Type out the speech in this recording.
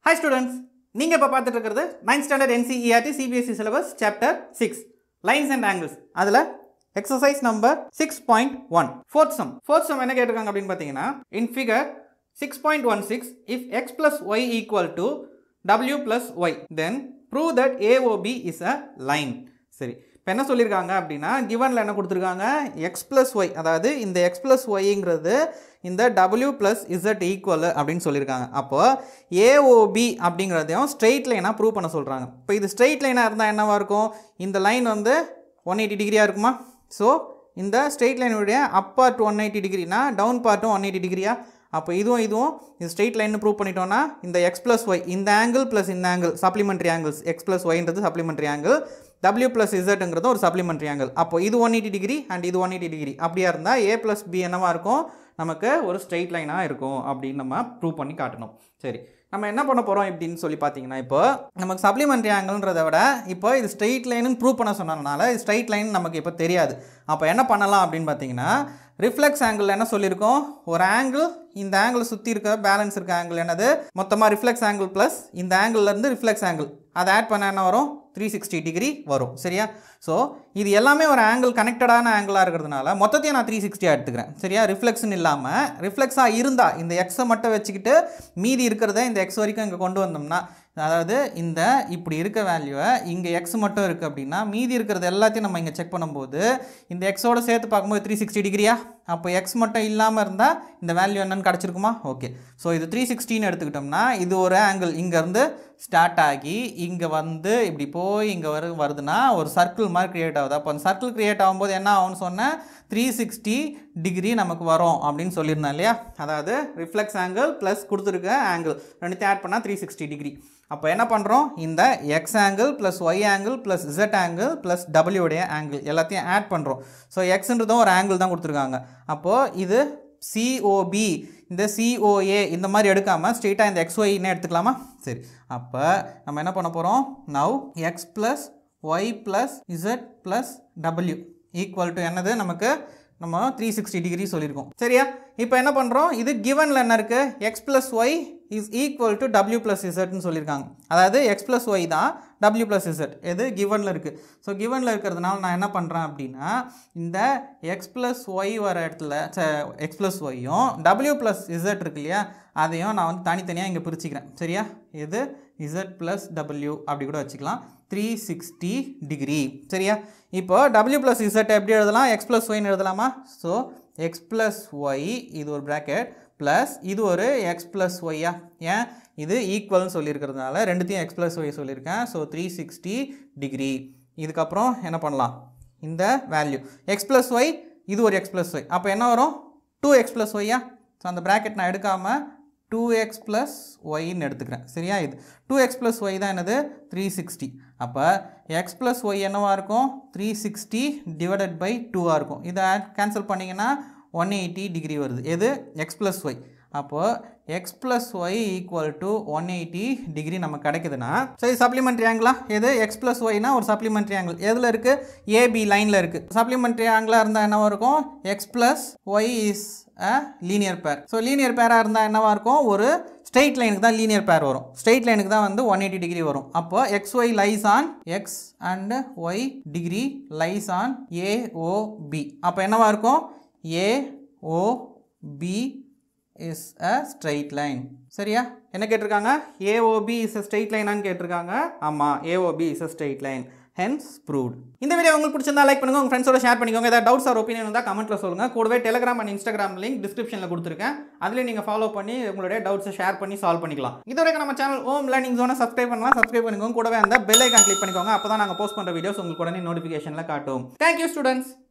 hi students நீங்கள் இப்போ பார்த்துட்டு இருக்கிறது ninth standard NCERT CBSE syllabus chapter six lines and angles அதில் exercise number six point one fourth sum fourth sum என்ன கேட்டிருக்காங்க அப்படின்னு பார்த்தீங்கன்னா in figure six point one six if X plus Y equal to W plus Y then prove that AOB is a line சரி இப்போ என்ன சொல்லியிருக்காங்க அப்படின்னா கிவனில் என்ன கொடுத்துருக்காங்க எக்ஸ் ப்ளஸ் ஒய் அதாவது இந்த எக்ஸ் ப்ளஸ் ஒய்ங்கிறது இந்த டபிள்யூ ப்ளஸ் இசட் ஈக்குவல் அப்படின்னு சொல்லியிருக்காங்க அப்போ ஏஓபி அப்படிங்கிறதையும் ஸ்ட்ரெயிட் லைனாக ப்ரூவ் பண்ண சொல்கிறாங்க இப்போ இது ஸ்ட்ரெயிட் லைனாக இருந்தால் என்னவாக இருக்கும் இந்த லைன் வந்து ஒன் எயிட்டி டிகிரியாக இருக்குமா ஸோ இந்த ஸ்ட்ரெயிட் லைனுடைய அப் பார்ட் ஒன் எயிட்டி டிகிரினா டவுன் பார்ட்டும் ஒன் எயிட்டி டிகிரியா அப்போ இதுவும் இதுவும் இது ஸ்ட்ரெயிட் லைன் ப்ரூவ் பண்ணிட்டோம்னா இந்த எக்ஸ் ப்ளஸ் ஒய் இந்த ஆங்கிள் ப்ளஸ் இந்த angle supplementary angles X plus ஒய்ன்றது சப்ளிமெண்ட்ரி ஆங்கிள் டபிள்யூ ப்ளஸ் இசட்ங்கிறது ஒரு சப்ளிமெண்ட்ரி ஆங்கிள் அப்போ இது ஒன் எயிட்டி டிகிரி அண்ட் இது ஒன் எயிட்டி டிகிரி அப்படியா இருந்தால் ஏ ப்ளஸ் பி என்னவா இருக்கும் நமக்கு ஒரு ஸ்ட்ரெயிட் லைனாக இருக்கும் அப்படின்னு நம்ம ப்ரூவ் பண்ணி காட்டணும் சரி நம்ம என்ன பண்ண போகிறோம் இப்படின்னு சொல்லி பார்த்தீங்கன்னா இப்போ நமக்கு சப்ளிமெண்ட்ரி ஆங்கிள்ன்றதை விட இப்போ இது ஸ்ட்ரெயிட் லைனுன்னு ப்ரூவ் பண்ண சொன்னதுனால இது ஸ்ட்ரெயிட் லைன் நமக்கு இப்போ தெரியாது அப்போ என்ன பண்ணலாம் அப்படின்னு பார்த்தீங்கன்னா ரிஃப்ளெக்ஸ் ஆங்கிள் என்ன சொல்லியிருக்கோம் ஒரு ஆங்கிள் இந்த ஆங்கிள் சுற்றி இருக்க பேலன்ஸ் இருக்க ஆங்கிள் என்னது மொத்தமாக ரிஃப்ளெக்ஸ் ஆங்கிள் ப்ளஸ் இந்த ஆங்கிள்லேருந்து ரிஃப்ளெக்ஸ் ஆங்கிள் அதை ஆட் பண்ண என்ன வரும் த்ரீ சிக்ஸ்டி டிகிரி வரும் சரியா ஸோ இது எல்லாமே ஒரு ஆங்கிள் கனெக்டடான ஆங்கிளாக இருக்கிறதுனால மொத்தத்தையும் நான் த்ரீ சிக்ஸ்டியாக எடுத்துக்கிறேன் சரியா ரிஃப்ளெக்ஷன் இல்லாமல் ரிஃப்ளெக்ஸாக இருந்தால் இந்த எக்ஸை மட்டும் வச்சுக்கிட்டு மீதி இருக்கிறத இந்த எக்ஸ் வரைக்கும் இங்கே கொண்டு வந்தோம்னா அதாவது இந்த இப்படி இருக்க வேல்யூவை இங்கே எக்ஸ் மட்டும் இருக்குது அப்படின்னா மீதி இருக்கிறது எல்லாத்தையும் நம்ம இங்கே செக் பண்ணும்போது இந்த எக்ஸோட சேர்த்து பார்க்கும்போது த்ரீ சிக்ஸ்டி டிகிரியா அப்போ எக்ஸ் மட்டும் இல்லாமல் இருந்தால் இந்த வேல்யூ என்னன்னு கிடச்சிருக்குமா ஓகே ஸோ இது த்ரீ சிக்ஸ்டின்னு எடுத்துக்கிட்டோம்னா இது ஒரு ஆங்கிள் இங்கேருந்து ஸ்டார்ட் ஆகி இங்கே வந்து இப்படி போய் இங்கே வரு வருதுன்னா ஒரு சர்க்கிள் மாதிரி க்ரியேட் ஆகுது அப்போ அந்த சர்க்கிள் க்ரியேட் ஆகும்போது என்ன ஆகும்னு சொன்னேன் த்ரீ சிக்ஸ்டி டிகிரி நமக்கு வரும் அப்படின்னு சொல்லியிருந்தேன் இல்லையா அதாவது ரிஃப்ளெக்ஸ் ஆங்கிள் ப்ளஸ் கொடுத்துருக்க ஆங்கிள் ரெண்டுத்தையும் ஆட் பண்ணால் த்ரீ சிக்ஸ்டி டிகிரி அப்போ என்ன பண்ணுறோம் இந்த X angle plus Y angle plus Z angle plus டபிள்யூடைய ஆங்கிள் எல்லாத்தையும் ஆட் பண்ணுறோம் ஸோ எக்ஸுன்றதும் ஒரு ஆங்கிள் தான் கொடுத்துருக்காங்க அப்போது இது சிஓபி இந்த சிஓஏ இந்த மாதிரி எடுக்காமல் ஸ்ட்ரெயிட்டாக இந்த எக்ஸ்ஒய்னே எடுத்துக்கலாமா சரி அப்போ நம்ம என்ன பண்ண போகிறோம் now X plus Y plus Z plus W equal to என்னது நமக்கு நம்ம த்ரீ சிக்ஸ்டி டிகிரி சொல்லியிருக்கோம் சரியா இப்போ என்ன பண்ணுறோம் இது கிவனில் என்ன இருக்குது X plus Y is equal to W plus இசட்னு சொல்லியிருக்காங்க அதாவது எக்ஸ் ப்ளஸ் ஒய் தான் டபிள்யூ ப்ளஸ் இசட் எது கிவனில் இருக்குது ஸோ கிவனில் இருக்கிறதுனால நான் என்ன பண்ணுறேன் அப்படின்னா இந்த எக்ஸ் ப்ளஸ் ஒய் வர இடத்துல எக்ஸ் ப்ளஸ் ஒய்யும் டபிள்யூ ப்ளஸ் இசட் இருக்கு இல்லையா அதையும் நான் வந்து தனித்தனியாக இங்கே பிரிச்சுக்கிறேன் சரியா இது இசட் ப்ளஸ் டபிள்யூ அப்படி கூட வச்சுக்கலாம் த்ரீ சிக்ஸ்டி டிகிரி சரியா இப்போ டபிள்யூ ப்ளஸ் இசட் எப்படி எழுதலாம் எக்ஸ் ப்ளஸ் ஒய்னு எழுதலாமா ஸோ எக்ஸ் ப்ளஸ் ஒய் இது ஒரு ப்ராக்கெட் ப்ளஸ் இது ஒரு எக்ஸ் ப்ளஸ் ஒய்யா ஏன் இது ஈக்குவல்னு சொல்லியிருக்கிறதுனால ரெண்டுத்தையும் எக்ஸ் ப்ளஸ் ஒய் சொல்லியிருக்கேன் ஸோ த்ரீ சிக்ஸ்டி டிகிரி இதுக்கப்புறம் என்ன பண்ணலாம் இந்த வேல்யூ எக்ஸ் ப்ளஸ் ஒய் இது ஒரு எக்ஸ் ப்ளஸ் ஒய் அப்போ என்ன வரும் டூ எக்ஸ் ப்ளஸ் ஒய்யா ஸோ அந்த ப்ராக்கெட் நான் எடுக்காமல் டூ எக்ஸ் ப்ளஸ் ஒய்ன்னு எடுத்துக்கிறேன் சரியா இது டூ எக்ஸ் ப்ளஸ் ஒய் தான் என்னது த்ரீ சிக்ஸ்டி அப்போ எக்ஸ் ப்ளஸ் ஒய் என்னவாக இருக்கும் த்ரீ சிக்ஸ்டி டிவைடட் பை டூவாக இருக்கும் இதை கேன்சல் பண்ணிங்கன்னா ஒன் எயிட்டி டிகிரி வருது எது எக்ஸ் ப்ளஸ் ஒய் அப்போது X plus Y equal to one eighty degree நமக்கு கிடைக்குதுன்னா சரி சப்ளிமெண்ட்ரி ஆங்கிளா எது எக்ஸ் ப்ளஸ் ஒய்னா ஒரு சப்ளிமெண்ட்ரி ஆங்கிள் எதில் இருக்குது ஏபி லைனில் இருக்குது சப்ளிமெண்ட்ரி ஆங்கிளாக இருந்தால் என்னவாக இருக்கும் X plus Y is a linear pair so linear பேராக இருந்தால் என்னவாக இருக்கும் ஒரு ஸ்ட்ரெயிட் லைனுக்கு தான் லீனியர் பேர் வரும் ஸ்ட்ரெயிட் லைனுக்கு தான் வந்து ஒன் எயிட்டி டிகிரி வரும் அப்போ X Y lies on X and Y degree lies on AOB அப்போ என்னவா இருக்கும் AOB is a straight line சரியா என்ன கேட்டிருக்காங்க ஏஓபி இஸ் அ ஸ்ட்ரெயிட் லைனான்னு கேட்டிருக்காங்க ஆமாம் AOB is a straight line hence proved இந்த வீடியோ உங்களுக்கு பிடிச்சிருந்தா லைக் பண்ணுங்க உங்க ஃப்ரெண்ட்ஸோட ஷேர் பண்ணிக்கோங்க ஏதாவது டவுட்ஸ் ஆர் ஒப்பீனியன் இருந்தால் கமெண்ட்ல சொல்லுங்க கூடவே டெலிகிராம் அண்ட் இன்ஸ்டாகிராம் லிங்க் டிஸ்கிரிப்ஷனில் கொடுத்துருக்கேன் அதில் நீங்கள் ஃபாலோ பண்ணி உங்களுடைய டவுட்ஸை ஷேர் பண்ணி சால்வ் பண்ணிக்கலாம் இது வரைக்கும் நம்ம சேனல் ஓம் லேர்னிங் ஜோனை சப்ஸ்கிரைப் பண்ணலாம் சப்ஸ்கிரைப் பண்ணிக்கோங்க கூடவே அந்த பெல் ஐக்கான் கிளிக் பண்ணிக்கோங்க அப்போ தான் நாங்கள் போஸ்ட் பண்ணுற வீடியோஸ் உங்களுக்கு உடனே நோட்டிஃபிகேஷனில் காட்டும் தேங்க்யூ ஸ்டூடெண்ட்ஸ்